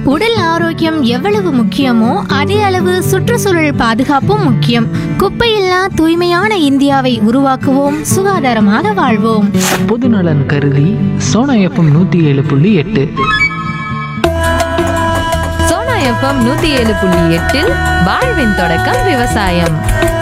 உடல் ஆரோக்கியம் எவ்வளவு முக்கியமோ அதே அளவு சுற்றுச்சூழல் பாதுகாப்பும் முக்கியம் குப்பையில்லா தூய்மையான இந்தியாவை உருவாக்குவோம் சுகாதாரமாக வாழ்வோம் பொதுநலன் கருதி சோனா எஃப்எம் நூற்றி ஏழு புள்ளி எட்டு சோனா எஃப்எம் நூத்தி ஏழு புள்ளி எட்டில் வாழ்வின் தொடக்கம் விவசாயம்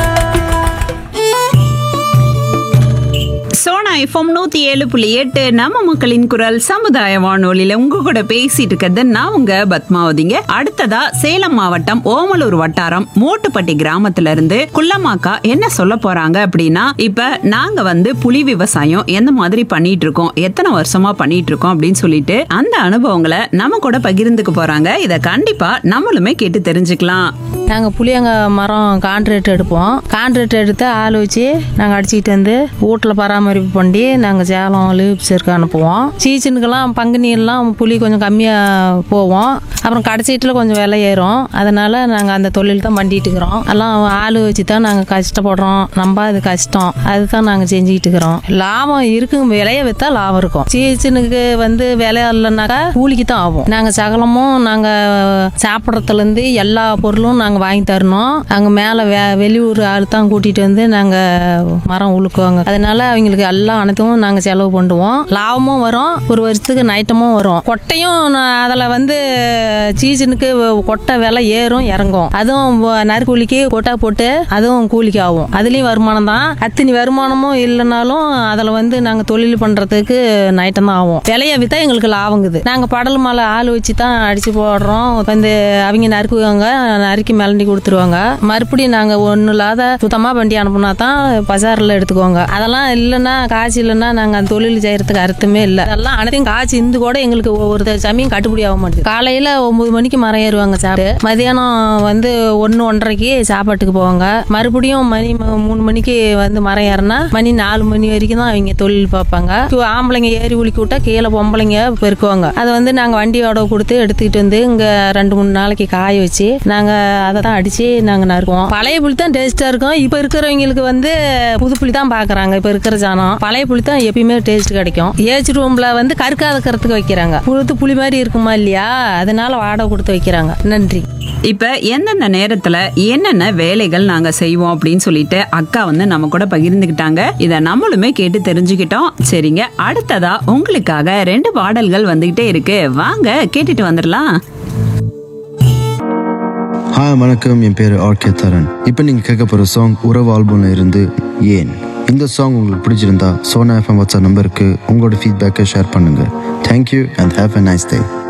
சோனா எஃப்எம் நூத்தி ஏழு புள்ளி எட்டு நம்ம மக்களின் குரல் சமுதாய வானொலியில உங்க கூட பேசிட்டு இருக்கிறது நான் உங்க பத்மாவதிங்க அடுத்ததா சேலம் மாவட்டம் ஓமலூர் வட்டாரம் மோட்டுப்பட்டி கிராமத்துல இருந்து குள்ளமாக்கா என்ன சொல்ல போறாங்க அப்படின்னா இப்ப நாங்க வந்து புலி விவசாயம் எந்த மாதிரி பண்ணிட்டு இருக்கோம் எத்தனை வருஷமா பண்ணிட்டு இருக்கோம் அப்படின்னு சொல்லிட்டு அந்த அனுபவங்களை நம்ம கூட பகிர்ந்துக்க போறாங்க இத கண்டிப்பா நம்மளுமே கேட்டு தெரிஞ்சுக்கலாம் நாங்கள் புளியங்க மரம் கான்ட்ராக்ட் எடுப்போம் கான்ட்ராக்ட் எடுத்து ஆள் வச்சு நாங்கள் அடிச்சுக்கிட்டு வந்து வீட்டில் பராமரிப்பு பண்ணி நாங்கள் சேலம் லீப்ஸருக்கு அனுப்புவோம் சீசனுக்கெல்லாம் பங்குனியெல்லாம் புளி கொஞ்சம் கம்மியாக போவோம் அப்புறம் கடைசீட்டில் கொஞ்சம் விலை ஏறும் அதனால் நாங்கள் அந்த தொழில் தான் பண்ணிட்டு இருக்கிறோம் எல்லாம் ஆள் வச்சு தான் நாங்கள் கஷ்டப்படுறோம் நம்ம அது கஷ்டம் அதுதான் நாங்கள் செஞ்சுக்கிட்டு இருக்கிறோம் லாபம் இருக்குங்க விலையை விற்றா லாபம் இருக்கும் சீசனுக்கு வந்து விலை இல்லைனாக்கா கூலிக்கு தான் ஆகும் நாங்கள் சகலமும் நாங்கள் சாப்பிட்றதுலேருந்து எல்லா பொருளும் நாங்கள் வாங்கி தரணும் அங்கே மேலே வே வெளியூர் ஆள் தான் கூட்டிகிட்டு வந்து நாங்கள் மரம் உழுக்குவாங்க அதனால அவங்களுக்கு எல்லாம் அனைத்தும் நாங்கள் செலவு பண்ணுவோம் லாபமும் வரும் ஒரு வருஷத்துக்கு நைட்டமும் வரும் கொட்டையும் அதில் வந்து சீசனுக்கு கொட்டை விலை ஏறும் இறங்கும் அதுவும் வ- நறுக்கூலிக்கு கொட்டை போட்டு அதுவும் கூலிக்கு ஆகும் அதுலேயும் வருமானம் தான் அத்தனி வருமானமும் இல்லைனாலும் அதில் வந்து நாங்கள் தொழில் பண்ணுறதுக்கு நைட்டம் தான் ஆகும் விலையை விற்றா எங்களுக்கு லாபங்குது நாங்கள் படல் மலை ஆள் வச்சு தான் அடித்து போடுறோம் வந்து அவங்க நறுக்குவாங்க நறுக்கி மிளண்டி கொடுத்துருவாங்க மறுபடியும் நாங்கள் ஒன்றும் இல்லாத சுத்தமாக வண்டி அனுப்புனா தான் பஜாரில் எடுத்துக்குவாங்க அதெல்லாம் இல்லைன்னா காசு இல்லைன்னா நாங்கள் அந்த தொழில் செய்யறதுக்கு அர்த்தமே இல்லை அதெல்லாம் அனைத்தையும் காசு இருந்து கூட எங்களுக்கு ஒவ்வொரு சமயம் கட்டுப்படி ஆக மாட்டேங்குது காலையில் ஒன்பது மணிக்கு மரம் ஏறுவாங்க சாப்பிட்டு மதியானம் வந்து ஒன்று ஒன்றரைக்கு சாப்பாட்டுக்கு போவாங்க மறுபடியும் மணி ம- மூணு மணிக்கு வந்து மரம் ஏறினா மணி நாலு மணி வரைக்கும் தான் அவங்க தொழில் பார்ப்பாங்க இப்போ ஆம்பளைங்க ஏறி உலுக்கி விட்டா கீழே பொம்பளைங்க பெருக்குவாங்க அதை வந்து நாங்கள் வண்டியோட கொடுத்து எடுத்துக்கிட்டு வந்து இங்கே ரெண்டு மூணு நாளைக்கு காய வச்சு நாங்கள் அதை தான் அடித்து நாங்கள் நறுக்குவோம் பழைய புளி தான் டேஸ்ட்டாக இருக்கும் இப்போ இருக்கிறவங்களுக்கு வந்து புது புளி தான் பார்க்குறாங்க இப்போ இருக்கிற ஜானம் பழைய புளி தான் எப்பயுமே டேஸ்ட் கிடைக்கும் ஏஜ் ரூமில் வந்து கருக்காதக்கிறதுக்கு வைக்கிறாங்க புழுத்து புளி மாதிரி இருக்குமா இல்லையா அதனால வாடகை கொடுத்து வைக்கிறாங்க நன்றி இப்ப எந்தெந்த நேரத்துல என்னென்ன வேலைகள் நாங்க செய்வோம் அப்படின்னு சொல்லிட்டு அக்கா வந்து நம்ம கூட பகிர்ந்துக்கிட்டாங்க இத நம்மளுமே கேட்டு தெரிஞ்சுக்கிட்டோம் சரிங்க அடுத்ததா உங்களுக்காக ரெண்டு பாடல்கள் வந்துகிட்டே இருக்கு வாங்க கேட்டுட்டு வந்துடலாம் ஹாய் வணக்கம் என் பேர் ஆர்கே தரன் இப்போ நீங்கள் கேட்க போகிற சாங் உறவு ஆல்பம்ல இருந்து ஏன் இந்த சாங் உங்களுக்கு பிடிச்சிருந்தா சோனா எஃப்எம் வாட்ஸ்அப் நம்பருக்கு உங்களோட ஃபீட்பேக்கை ஷேர் பண்ணுங்கள் thank you and have a nice day